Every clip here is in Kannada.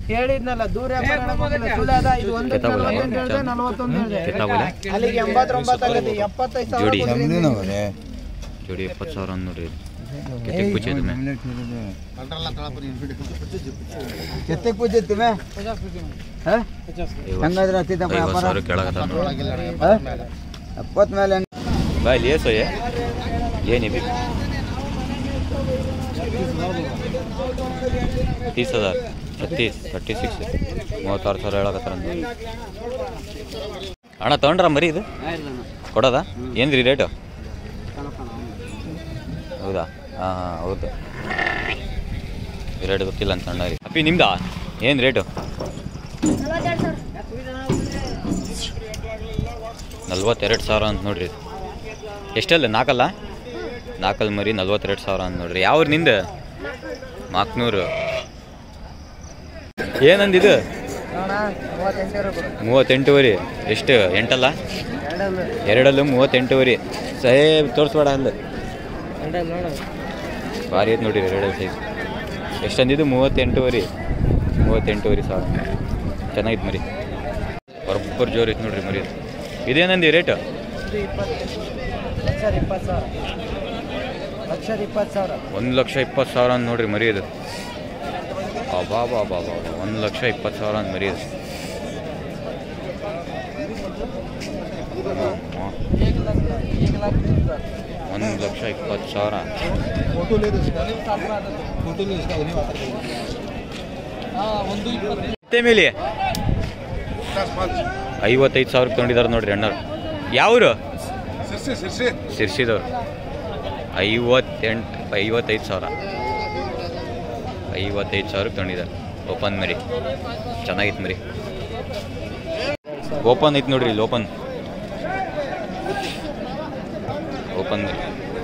ಹೇಳಿದ್ನಲ್ಲ ದೂರ ಯಾಕ್ ಬರೋಣ ಗೊತ್ತಿಲ್ಲ. ಸುಳ್ಳು ಅದ ಇದು ಒಂದು ಕೆತ್ತಾಗೋಲ್ಲ? ನಲವತ್ತೆಂಟು ಹೇಳಿದೆ ನಲವತ್ತೊಂದು ಹೇಳಿದೆ ಕೆತ್ತಾಗೋಲ್ಲ? ಅಲ್ಲಿಗೆ ಎಂಬತ್ತೊಂಬತ್ತು ಆಗತ್ತೆ ಎಪ್ಪತ್ತೈದು ಸಾವಿರ ಜೋಡಿ. ಕೊಡ್ತೀನಿ. ಜೋಡಿ ಎಪ್ಪತ್ತು ಸಾವಿರ ಅಂದ್ ನೋಡ್ರಿ ಇದು ಕೆತ್ತಿಗೆ ಪೂಜೆ ಇದು ಮೇ ಕೆತ್ತೆ ಪೂಜೆ ತುಮೆ ಹಂಗಾದ್ರೆ ಹತ್ತಿದ್ದಪ್ಪ ಐವತ್ತು ವ್ಯಾಪಾರ ಸಾವಿರ ಕೆಳಗದ ನೋಡಿ ಎಪ್ಪತ್ ಮೇಲೆ भाई लिए सो ये ये नहीं भी तीस हज़ार छत्तीस थर्टी ಸಿಕ್ಸ್ ಮೂವತ್ತಾರು ಸಾವಿರ ಹೇಳಕತ್ತಾರ ಅಣ್ಣ ತೊಗೊಂಡ್ರ ಮರಿ ಇದು ಕೊಡೋದಾ ಏನ್ರಿ ರೇಟು ಹೌದಾ ಹಾಂ ಹಾಂ ಹೌದು ರೇಟ್ ಗೊತ್ತಿಲ್ಲ ಅಂತ ಅಣ್ಣ ರೀ ಅಪ್ಪಿ ನಿಮ್ದಾ ಏನು ರೇಟು ನಲ್ವತ್ತೆರಡು ಸಾವಿರ ಅಂತ ನೋಡ್ರಿ ಇದು. ಎಷ್ಟಲ್ಲ ನಾಲ್ಕಲ್ಲ ನಾಲ್ಕಲ್ಲಿ ಮರಿ ನಲ್ವತ್ತೆರಡು ಸಾವಿರ ಅಂತ ನೋಡ್ರಿ ಯಾವ್ರು ನಿಂದ ಮಾಕ್ನೂರು ಏನಂದಿದು ಅಣ್ಣ, ಮೂವತ್ತೆಂಟು ಇರೋ ಕೊಡು. ಮೂವತ್ತೆಂಟುವರೆ ಎಷ್ಟು ಎಂಟಲ್ಲ ಎರಡಲ್ಲ. ಎರಡಲ್ಲೂ ಮೂವತ್ತೆಂಟುವರೆ ಸಾಹೇಬ್ ತೋರಿಸ್ಬೇಡ ಅಲ್ಲ ಎರಡಲ್ಲ ನೋಡು. ಭಾರಿ ಐತೆ ನೋಡಿರಿ ಎರಡಲ್ಲಿ ಸೈಜ್ ಎಷ್ಟಂದಿದ್ದು ಮೂವತ್ತೆಂಟುವರೆ ಮೂವತ್ತೆಂಟುವರೆ ಸಾವಿರ ಚೆನ್ನಾಗಿತ್ತು ಮರಿ ಬರೋಬ್ಬರ್ ಜೋರು ಐತೆ ನೋಡ್ರಿ ಮರಿ ಇದೇನಂದಿ ರೇಟು ಇದು ಇಪ್ಪತ್ತು ಲಕ್ಷದ ಇಪ್ಪತ್ತು ಸಾವಿರ ಲಕ್ಷದ ಇಪ್ಪತ್ತು ಸಾವಿರ ಒಂದು ಲಕ್ಷ ಇಪ್ಪತ್ತು ಸಾವಿರ ಅಂತ ನೋಡ್ರಿ ಮರಿ ಇದು ಅಬಾ ಬಾ ಬಾ ಬಾ ಒಂದು ಲಕ್ಷ ಇಪ್ಪತ್ತು ಸಾವಿರ ಅಂತ ಮರಿ ಇದು ಒಂದು ಲಕ್ಷ ಇಪ್ಪತ್ತು ಸಾವಿರ ಮತ್ತೆ ಮೇಲೆ ಐವತ್ತೈದು ಸಾವಿರಕ್ಕೆ ತೊಗೊಂಡಿದ್ದಾರೆ ನೋಡ್ರಿ ಅಣ್ಣವ್ರು ಯಾವ್ರು ಸಿರ್ಸಿದವ್ರು ಐವತ್ತೆಂಟು ಐವತ್ತೈದು ಸಾವಿರ ಐವತ್ತೈದು ಸಾವಿರಕ್ಕೆ ತೊಗೊಂಡಿದ್ದಾರೆ ಓಪನ್ ಮರಿ ಚೆನ್ನಾಗಿತ್ತು ಮರಿ ಓಪನ್ ಐತೆ ನೋಡ್ರಿ ಇಲ್ಲಿ ಓಪನ್ ಓಪನ್ ಮರಿ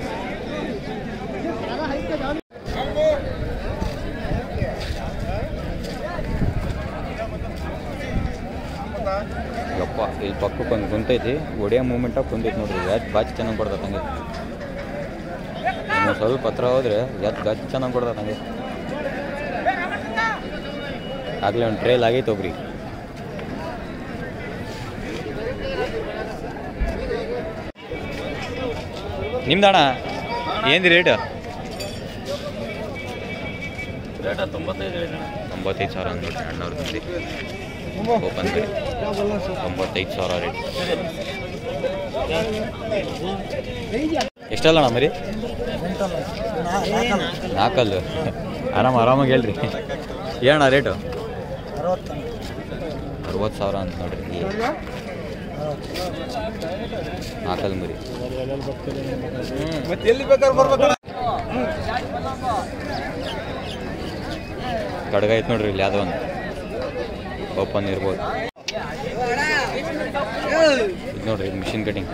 ಯಪ್ಪ ಇಲ್ಲಿ ಪಕ್ಕಕ್ಕೆ ಒಂದು ಕುಂತೈತಿ ಒಡೆಯೋ ಮೂಮೆಂಟಾಗಿ ಕುಂತೈತಿ ನೋಡ್ರಿ ಎತ್ ಬಾಚಿ ಚೆನ್ನಾಗಿ ಕೊಡ್ತೈತೆ ಹಂಗೆ ಇನ್ನು ಸ್ವಲ್ಪ ಹತ್ರ ಹೋದ್ರೆ ಎತ್ ಗಚ್ ಚೆನ್ನಾಗಿ ಕೊಡ್ತೈತೆ ಹಂಗೆ ಆಗಲೇ ಒಂದು ಟ್ರೇಲ್ ಆಗೈತೆ ಒಬ್ರಿಗೆ ನಿಮ್ದಣ್ಣ ಏನು ರೇಟ್ ತೊಂಬತ್ತೈದು ಸಾವಿರ ಅಂದ್ ನೋಡ್ರಿ ಅಣ್ಣವ್ರ ನೋಡಿ ಓಪನ್ ಮಾಡಿ ತೊಂಬತ್ತೈದು ಸಾವಿರ ರೇಟ್ ಎಷ್ಟಲ್ಲ ಅಣ್ಣ ಮರಿ ನಾಲ್ಕಲ್ಲು ಆರಾಮ ಆರಾಮಾಗಿ ಹೇಳ್ರಿ ಏನಣ್ಣ ರೇಟು ಅರವತ್ತು ಸಾವಿರ ಅಂತ ನೋಡ್ರಿ ನಾಲ್ಕಲ್ ಮರಿ ಮತ್ತೆ ಎಲ್ಲಿ ಬೇಕಾದ್ರೆ ಬರ್ಬೇಕು ಕಡ್ಗ ಐತೆ ನೋಡ್ರಿ ಇಲ್ಲಿ ಯಾವುದೋ ಒಂದು ಓಪನ್ ಇರ್ಬೋದು ಇದು ನೋಡ್ರಿ ಇದು ಮಿಷಿನ್ ಕಟಿಂಗ್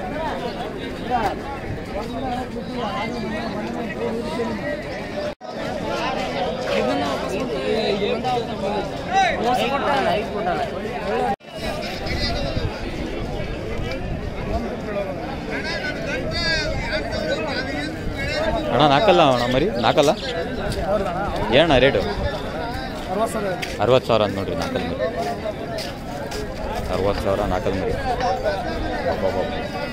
ಅಣ್ಣ ನಾಲ್ಕಲ್ಲ ಅಣ್ಣ ಮರಿ ನಾಲ್ಕಲ್ಲ ಏನಣ್ಣ ರೇಟು ಅರವತ್ತು ಸಾವಿರ ಅಂತ ನೋಡ್ರಿ ನಾಲ್ಕಲ್ ಮರಿ ಅರವತ್ತು ಸಾವಿರ ನಾಲ್ಕಲ್ ಮರಿ ಅಬ್ಬಬ್ಬಬ್ಬ.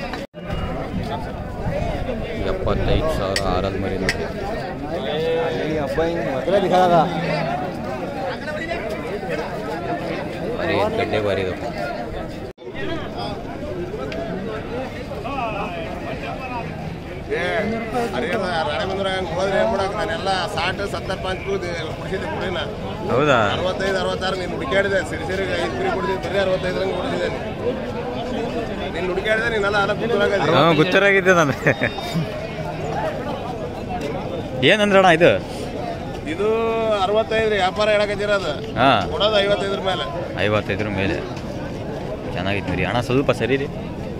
ಎಪ್ಪತ್ತೈದು ಸಾವಿರ ಆರಲ್ ಮರಿ ನೋಡ್ರಿ ಹಬ್ಬ ಹಿಂಗೆ ಮೊದಲೇ ದಿಖಾದ ಭಾರಿ ಗಡ್ಡೆ ಭಾರಿ ಇದು ರಾಣೇಬಂದ್ರ ಹಂಗೆ ಹೋದ್ರೆ ಏನ್ ಮಾಡಕ್ ನಾನೆಲ್ಲ ಸಾಟ್ ಸತ್ತರ್ ಪಾಂಚ್ ಕುಡಿಸಿದ್ದೆ ಕುಡಿನ ಹೌದಾ ಅರವತ್ತೈದು ಅರವತ್ತಾರು ನೀನು ಹುಡುಕಾಡಿದೆ ಸಿರಿ ಸಿರಿಗೆ ಐದು ಕುರಿ ಕುಡಿದಿದ್ದು ಬರೀ ಅರವತ್ತೈದರಂಗೆ ಕುಡಿಸಿದೆ ನೀನು ಹುಡುಕಾಡಿದೆ ನೀನೆಲ್ಲ ಅಲ್ಲ ಕೂತ್ರಾಗದೆ ಹಾಂ ಗುಚ್ಚರಾಗಿದ್ದೆ ನಾನು ಏನಂದ್ರಣ್ಣ ಇದು ಇದು ಅರವತ್ತೈದು ರೀ ವ್ಯಾಪಾರ ಹೇಳಕತ್ತಿರೋದು ಹಾಂ ಕೊಡೋದು ಐವತ್ತೈದ್ರ ಮೇಲೆ ಐವತ್ತೈದರ ಮೇಲೆ ಚೆನ್ನಾಗಿತ್ತು ರೀ ಹಣ ಸ್ವಲ್ಪ ಸರಿ ರೀ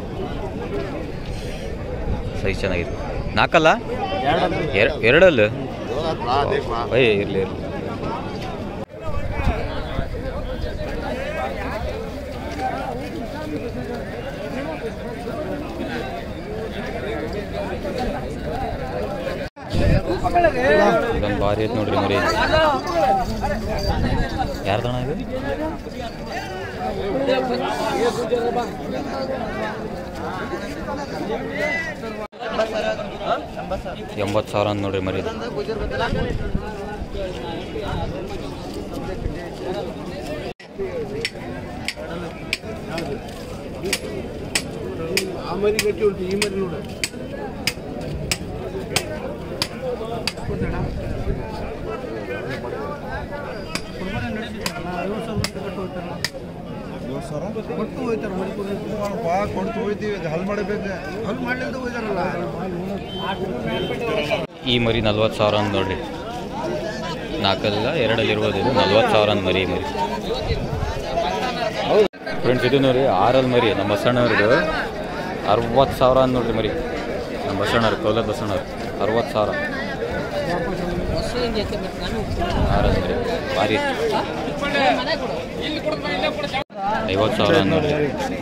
ಸೈಜ್ ಚೆನ್ನಾಗಿತ್ತು ನಾಲ್ಕಲ್ಲ ಎರ- ಎರಡಲ್ಲ ಏ ಇರಲಿ ಇರಲಿ ಇದೊಂದು ಭಾರಿ ಐತೆ ನೋಡ್ರಿ ಮರಿ ಯಾರ್ದಣ ಇದು ಎಂಬತ್ತು ಸಾವಿರ ಅಂದ್ ನೋಡ್ರಿ ಮರಿ ಆ ಮರಿ ಗಟ್ಟಿ ಉಂಟು ಈ ಮರಿ ನೋಡು ಕೊಟ್ಟು ಹೋಯ್ತಾರೆ ಮರಿ ಕೊಟ್ಟು ಹೋಯ್ತೀವಿ ಹಲ್ ಮಾಡಬೇಕು ಹಲ್ ಮಾಡ್ಲಿಂದ ಹೋಯ್ತಾರಲ್ಲ ಈ ಮರಿ ನಲ್ವತ್ತು ಸಾವಿರ ಅಂದ್ ನೋಡ್ರಿ ನಾಲ್ಕಲ್ಲ ಎರಡಲ್ಲಿ ಇರ್ಬೋದು ಇದು ನಲ್ವತ್ತು ಸಾವಿರ ಅಂದ್ ಮರಿ ಈ ಮರಿ ಫ್ರೆಂಡ್ಸ್ ಇದು ನೋಡಿ ಆರಲ್ಲಿ ಮರಿ ನಮ್ಮ ಬಸಣ್ಣವ್ರದ್ದು ಅರವತ್ತು ಸಾವಿರ ಅಂದ್ ನೋಡ್ರಿ ಮರಿ ನಮ್ಮ ಬಸಣ್ಣವ್ರು ಕೌಲತ್ ಬಸಣ್ಣವ್ರು ಅರವತ್ತು ಸಾವಿರ ಆರಲ್ಲಿ ಮರಿ ಭಾರಿ ಐವತ್ತು ಸಾವಿರ ಅಂದ್ ನೋಡ್ರಿ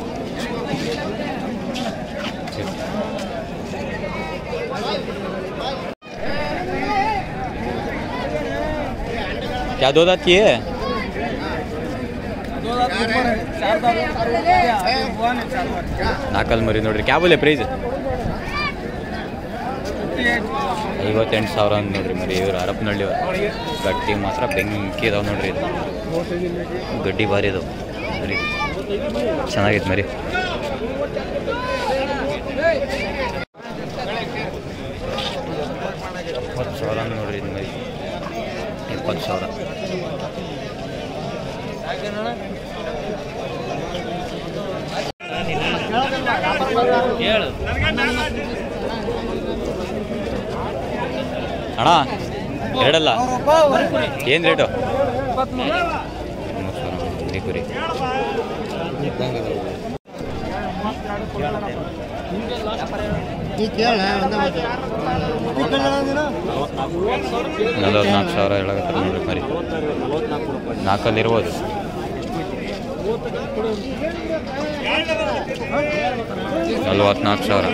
क्या दो दांत की है ನಾಲ್ಕಲ್ಲಿ ಮರಿ ನೋಡ್ರಿ ಕ್ಯಾಬ್ ಅಲ್ಲೇ ಪ್ರೈಸ್ ಐವತ್ತೆಂಟು ಸಾವಿರ ಅಂದ್ ನೋಡ್ರಿ ಮರಿ ಇವ್ರು ಹರಪನಹಳ್ಳಿ ಗಟ್ಟಿ ಮಾತ್ರ ಬೆಂಕಿ ಇದಾವೆ ನೋಡ್ರಿ ಇದು ಗಡ್ಡಿ ಭಾರಿ ಇದಾವೆ ಮರಿ ಚೆನ್ನಾಗೈತೆ ಮರಿ ಎಪ್ಪತ್ತು ಸಾವಿರ ಅಂದ್ ನೋಡ್ರಿ ಇದು ಮರಿ ಇಪ್ಪತ್ತು ಸಾವಿರ ಅಣ್ಣ ಎರಡಲ್ಲ ಏನು ರೇಟು ಮೂವತ್ತು ಸಾವಿರ ಮರಿ ಕುರಿ ನಲವತ್ನಾಲ್ಕು ಸಾವಿರ ಹೇಳಕತ್ತಾರೆ ನೋಡ್ರಿ ಮರಿ ನಾಲ್ಕಲ್ಲಿ ಇರ್ಬೋದು ನಲ್ವತ್ನಾಲ್ಕು ಸಾವಿರ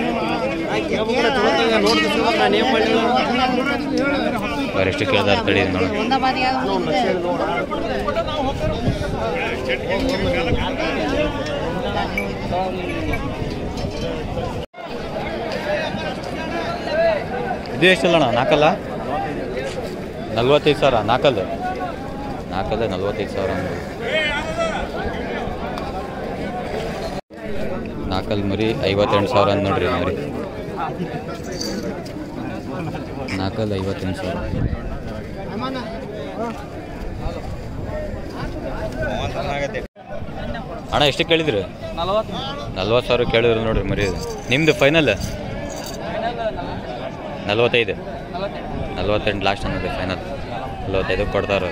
ಅವ್ರು ಎಷ್ಟು ಕೇಳ್ದಾರ ತಡಿ ನೋಡಿ ಇದು ಎಷ್ಟಲ್ಲಣ್ಣ ನಾಲ್ಕಲ್ಲ ನಲ್ವತ್ತೈದು ಸಾವಿರ ನಾಲ್ಕಲ್ಲು ನಾಲ್ಕಲ್ಲ ನಲ್ವತ್ತೈದು ಸಾವಿರ ಅಂದ್ರೆ ನಾಲ್ಕಲ್ಲಿ ಮರಿ ಐವತ್ತೆಂಟು ಸಾವಿರ ಅಂದ್ ನೋಡ್ರಿ ಮರಿ ನಾಲ್ಕಲ್ಲಿ ಐವತ್ತೆಂಟು ಸಾವಿರ ಅಣ್ಣ ಎಷ್ಟು ಕೇಳಿದ್ರಿ ನಲ್ವತ್ತು ಸಾವಿರ ಕೇಳಿದ್ರು ನೋಡ್ರಿ ಮರಿ ಇದು. ನಿಮ್ದು ಫೈನಲ್ ನಲ್ವತ್ತೈದು ನಲ್ವತ್ತೆಂಟು ಲಾಸ್ಟ್ ಅನ್ನೋದು ಫೈನಲ್ ನಲ್ವತ್ತೈದು ಕೊಡ್ತಾರೆ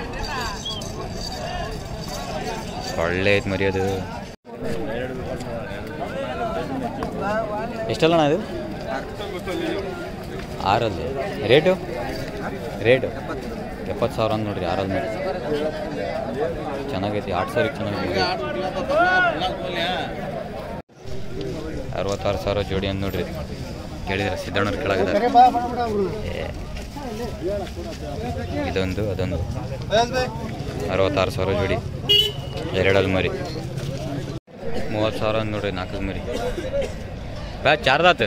ಒಳ್ಳೆ ಐತೆ ಮರಿ ಅದು ಎಷ್ಟಲ್ಲಣ್ಣ ಇದು ಆರಲ್ಲಿ ರೇಟು ರೇಟು ಎಪ್ಪತ್ತು ಸಾವಿರ ಅಂದ್ ನೋಡ್ರಿ ಆರಲ್ಲಿ ನೋಡಿ ಚೆನ್ನಾಗೈತಿ ಆರು ಸಾವಿರಕ್ಕೆ ಚೆನ್ನಾಗೈತಿ ಅರವತ್ತಾರು ಸಾವಿರ ಜೋಡಿ ಅಂದ್ ನೋಡ್ರಿ ಕೇಳಿದ್ರೆ ಸಿದ್ದಣ್ಣವ್ರು ಕೆಳಗಿದ್ದಾರೆ ಏ. ಇದೊಂದು ಅದೊಂದು ಅರವತ್ತಾರು ಸಾವಿರ ಜೋಡಿ ಎರಡಲ್ಲಿ ಮರಿ ಮೂವತ್ತು ಸಾವಿರ ಅಂದ್ ನೋಡ್ರಿ ನಾಲ್ಕಲ್ಲಿ ಮರಿ ಬಾ ಚಾರ್ದಾತ್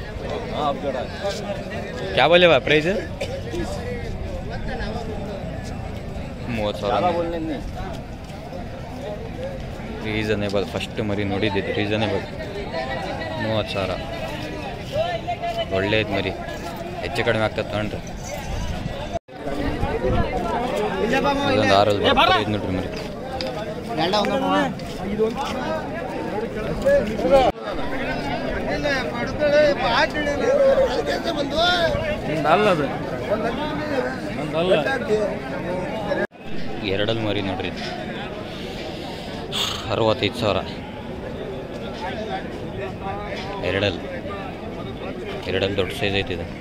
क्या बोले बा प्राइस ಮೂವತ್ತು ಸಾವಿರ ರೀಸನೇಬಲ್ ಫಸ್ಟ್ ಮರಿ ನೋಡಿದ್ದಿದ್ದು ರೀಸನೇಬಲ್ ಮೂವತ್ತು ಸಾವಿರ ಒಳ್ಳೇದು ಮರಿ ಹೆಚ್ಚು ಕಡಿಮೆ ಆಗ್ತದೆ ತಗೊಂಡ್ರೆ ಇದೊಂದು ಆರಲ್ಲಿ ಬರ್ತದೆ ನೋಡ್ರಿ ಮರಿ ಎರಡಲ್ಲಿ ಮರಿ ನೋಡ್ರಿ ಇದು. ಅರವತ್ತೈದು ಸಾವಿರ ಎರಡಲ್ಲಿ ಎರಡಲ್ಲಿ ದೊಡ್ಡ ಸೈಜ್ ಐತಿ ಇದು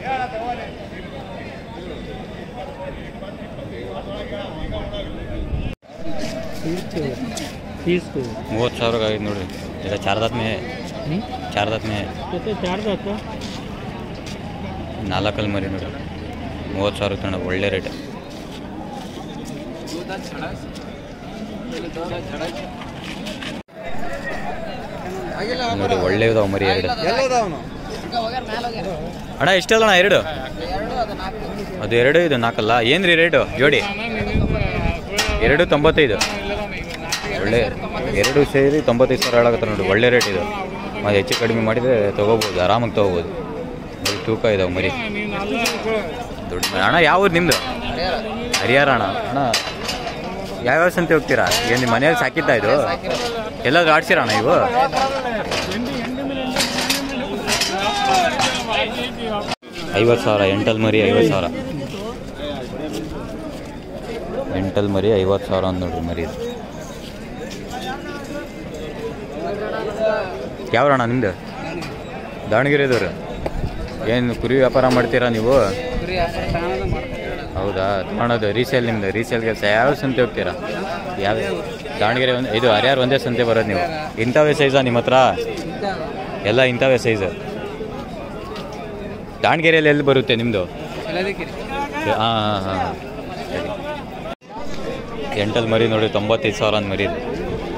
ಮೂವತ್ತು ಸಾವಿರ ಆಗೈತೆ ನೋಡ್ರಿ ಇದು ಚಾರ್ದಾತ್ ಮೇ ಚಾರ್ದಾತ್ ಮೇ ನಾಲ್ಕಲ್ಲಿ ಮರಿ ನೋಡ್ರಿ ಮೂವತ್ತು ಸಾವಿರ ತಗೊಂಡ ಒಳ್ಳೆ ರೇಟ್ ನೋಡಿ ಒಳ್ಳೆಯದಾವ ಮರಿ ಎರಡು ಎಲ್ಲದವನು ಅಣ್ಣ ಎಷ್ಟಲ್ಲ ಎರಡು ಅದು ಎರಡು ಇದು ನಾಲ್ಕಲ್ಲ ಏನ್ರಿ ರೇಟು ಜೋಡಿ ಎರಡು ತೊಂಬತ್ತೈದು ಒಳ್ಳೆ ಎರಡು ಸೇರಿ ತೊಂಬತ್ತೈದು ಸಾವಿರ ಹೇಳಾಗತ್ತೆ ನೋಡಿ ಒಳ್ಳೆ ರೇಟ್ ಇದು ಅದು ಹೆಚ್ಚು ಕಡಿಮೆ ಮಾಡಿದರೆ ತೊಗೋಬೋದು ಆರಾಮಾಗಿ ತೊಗೋಬೋದು ಬರೀ ತೂಕ ಇದಾವೆ ಮರಿ ದೊಡ್ಡ ಮರಿ. ಅಣ್ಣ ಯಾವ ಊರು ನಿಮ್ಮದು ಹರಿಹರ ಅಣ್ಣ ಅಣ್ಣ ಯಾವ್ಯಾವ ಸಂತೆ ಹೋಗ್ತೀರಾ ಏನು ನಿಮ್ಮ ಮನೆಯಲ್ಲಿ ಸಾಕಿದ್ದ ಇದು ಎಲ್ಲಾದ್ರೂ ಆಡ್ಸಿರ ಅಣ್ಣ ಇವು ಐವತ್ತು ಸಾವಿರ ಎಂಟಲ್ ಮರಿ ಐವತ್ತು ಸಾವಿರ ಎಂಟಲ್ ಮರಿ ಐವತ್ತು ಸಾವಿರ ಅಂದ್ ನೋಡ್ರಿ ಮರಿ ಇದು ಯಾವ್ರಣ್ಣ ನಿಮ್ದು ದಾವಣಗೆರೆದವ್ರು ಏನು ಕುರಿ ವ್ಯಾಪಾರ ಮಾಡ್ತೀರಾ ನೀವು ಹೌದಾ ತಗೊಳೋದು ರೀಸೇಲ್ ನಿಮ್ದು ರೀಸೇಲ್ ಕೆಲಸ ಯಾವ ಸಂತೆ ಹೋಗ್ತೀರಾ ಯಾವ ದಾವಣಗೆರೆ ಒಂದು ಇದು ಹರಿಯಾರು ಒಂದೇ ಸಂತೆ ಬರೋದು ನೀವು ಇಂಥವೇ ಸೈಜಾ ನಿಮ್ಮ ಹತ್ರ ಎಲ್ಲ ಇಂಥವೇ ಸೈಜು ದಾವಣಗೆರೆಯಲ್ಲಿ ಎಲ್ಲಿ ಬರುತ್ತೆ ನಿಮ್ಮದು ಹಾಂ ಹಾಂ ಹಾಂ ಸರಿ ಎಂಟಲ್ಲಿ ಮರಿ ನೋಡಿ ತೊಂಬತ್ತೈದು ಸಾವಿರ ಅಂದ್ ಮರಿ ಇದು.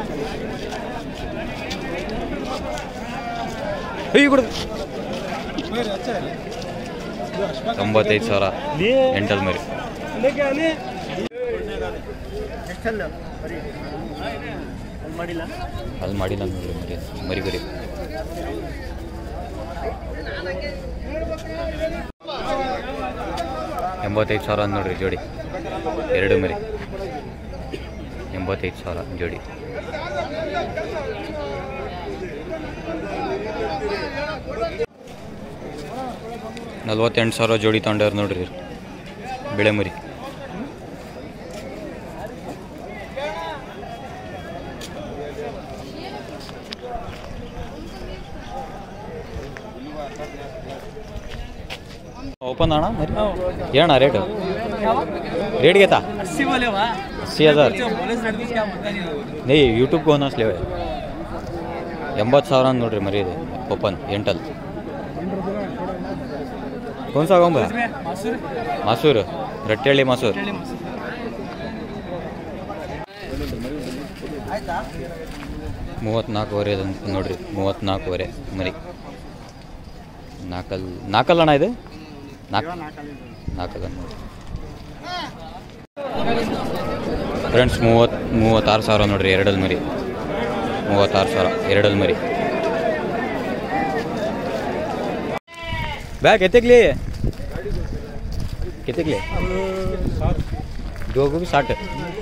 ಏಯ್ ಕೊಡು ತೊಂಬತ್ತೈದು ಸಾವಿರ ಎಂಟಲ್ ಮರಿ ಅಲ್ಲಿ ಮಾಡಿಲ್ಲ ನೋಡ್ರಿ ಮರಿ ಮರಿ ಬರಿ ಎಂಬತ್ತೈದು ಸಾವಿರ ಅಂದ್ ನೋಡ್ರಿ ಜೋಡಿ ಎರಡು ಮರಿ ಎಂಬತ್ತೈದು ಸಾವಿರ ಜೋಡಿ ನಲ್ವತ್ತೆಂಟು ಸಾವಿರ ಜೋಡಿ ತಗೊಂಡವ್ರು ನೋಡ್ರಿ ಇವ್ರು. ಬೆಳೆ ಮರಿ ಓಪನ್ ಅಣ್ಣ ಮರಿ ಏನಣ್ಣ ರೇಟು ರೇಟ್ಗೆ ತಾ अस्सी हज़ार नहीं ಯೂಟ್ಯೂಬ್ ಹೋನ ಸ್ಲೇವೆ ಎಂಬತ್ತು ಸಾವಿರ ಅಂದ್ ನೋಡ್ರಿ ಮರಿ ಇದು ಓಪನ್ ಎಂಟಲ್ ಕೋನ್ ಸಾ ಗೊಂಬ ಮಾಸೂರು ರಟ್ಟೆಳ್ಳಿ ಮಾಸೂರು ಮೂವತ್ತ್ನಾಲ್ಕುವರೆ ಅಂತ ನೋಡ್ರಿ ಮೂವತ್ತ್ನಾಲ್ಕುವರೆ ಮರಿ ನಾಲ್ಕಲ್ ನಾಲ್ಕಲ್ಲ ಅಣ್ಣ ಇದು ನಾಲ್ಕು ನಾಲ್ಕಲ್ಲ ನೋಡಿ ಫ್ರೆಂಡ್ಸ್ ಮೂವತ್ತು ಮೂವತ್ತಾರು ಸಾವಿರ ನೋಡ್ರಿ ಎರಡಲ್ಲಿ ಮರಿ ಮೂವತ್ತಾರು ಸಾವಿರ ಎರಡಲ್ಲಿ ಮರಿ ಬ್ಯಾಗ್ ಎತ್ತಕ್ಲಿ कितने ದೋ ಬಿ ಸಾಟ್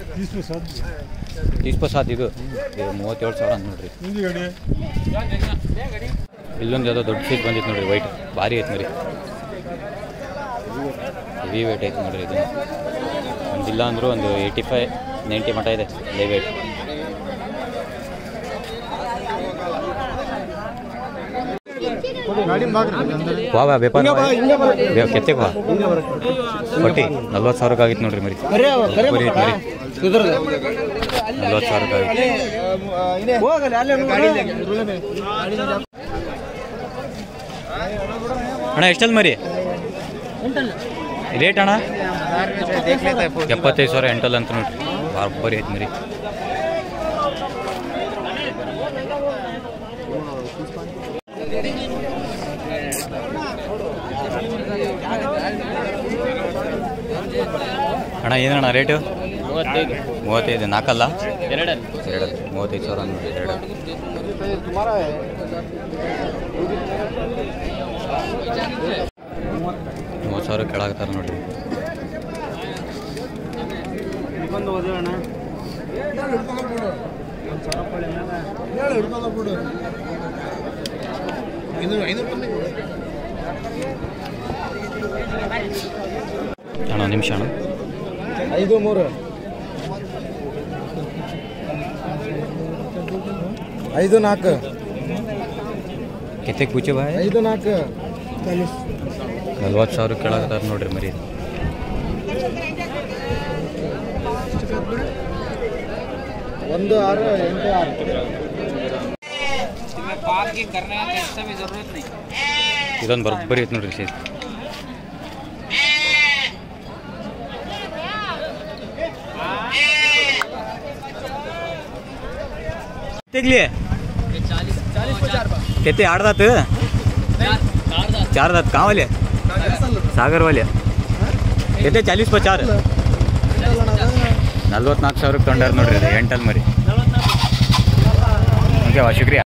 ತೀಸ್ ಪರ್ ಸಾತ್ ಇದು ಇದು ಮೂವತ್ತೇಳು ಸಾವಿರ ಅಂತ ನೋಡ್ರಿ ಇಲ್ಲೊಂದು ಯಾವುದೋ ದೊಡ್ಡ ಸೈಜ್ ಬಂದಿತ್ತು ನೋಡ್ರಿ ವೈಟ್ ಭಾರಿ ಐತೆ ಮರಿ ಹೆವಿ ವೇಟ್ ಐತೆ ನೋಡ್ರಿ ಇದು ಒಂದಿಲ್ಲ ಅಂದರೂ ಒಂದು ಏಯ್ಟಿ ಫೈ ನೈಂಟಿ ಮಟ ಇದೆ ಲೈ ವೇಟ್ ವಾ ವಾ ವ್ಯಾಪಾರ ವ್ಯಾ- ಕೆತ್ತೆಗೆ ವಾ ಕೊಟ್ಟಿ ನಲ್ವತ್ತು ಸಾವಿರಕ್ಕೆ ಆಗಿತ್ತು ನೋಡ್ರಿ ಮರಿ ಬರೀ ಐತೆ ಮರಿ ನಲ್ವತ್ತು ಸಾವಿರಕ್ಕೆ ಆಗಿತ್ತು ಅಣ್ಣ ಎಷ್ಟಲ್ಲಿ ಮರಿ ರೇಟ್ ಅಣ್ಣ ಎಪ್ಪತ್ತೈದು ಸಾವಿರ ಎಂಟಲ್ ಅಂತ ನೋಡ್ರಿ ಬರೀ ಐತೆ ಮರಿ ಅಣ್ಣ ಏನಣ್ಣ ರೇಟು ಮೂವತ್ತೈದು ಮೂವತ್ತೈದು ನಾಲ್ಕಲ್ಲ ಎರಡಲ್ಲಿ ಎರಡಲ್ಲ ಮೂವತ್ತೈದು ಸಾವಿರ ನೋಡಿ ಎರಡಲ್ಲ ಮೂವತ್ತು ಸಾವಿರ ಕೆಳಾಗ್ತಾರೆ ನೋಡ್ರಿ ಅಣ್ಣ ನಿಮಿಷ ಅಣ್ಣ ಐದು ಮೂರು ಐದು ನಾಲ್ಕು ಕೆತ್ತೆಗೆ ಪೂಚೆ ಬಾಯ್ ಐದು ನಾಲ್ಕು ನಲ್ವತ್ತು ಸಾವಿರ ಕೆಳಗದಾರ ನೋಡ್ರಿ ಮರಿ ಒಂದು ಆರು ಎಂಟು ಆರು ಇದೊಂದು ಬರೋಬ್ಬರಿ ಐತೆ ನೋಡ್ರಿ ಸೈಜ್ तेगली किती आठ दात चार दात कहाँ वाले ಸಾಗರ್ ವಾಲೆ ಎತ್ತೆ ಚಾಲೀಸ್ ಪ ಚಾರ್ ನಲ್ವತ್ನಾಲ್ಕು ಸಾವಿರಕ್ಕೆ ತೊಗೊಂಡಾರ ನೋಡ್ರಿ ಇದು ಎಂಟಲ್ ಮರಿ ಓಕೆ ಶುಕ್ರಿಯಾ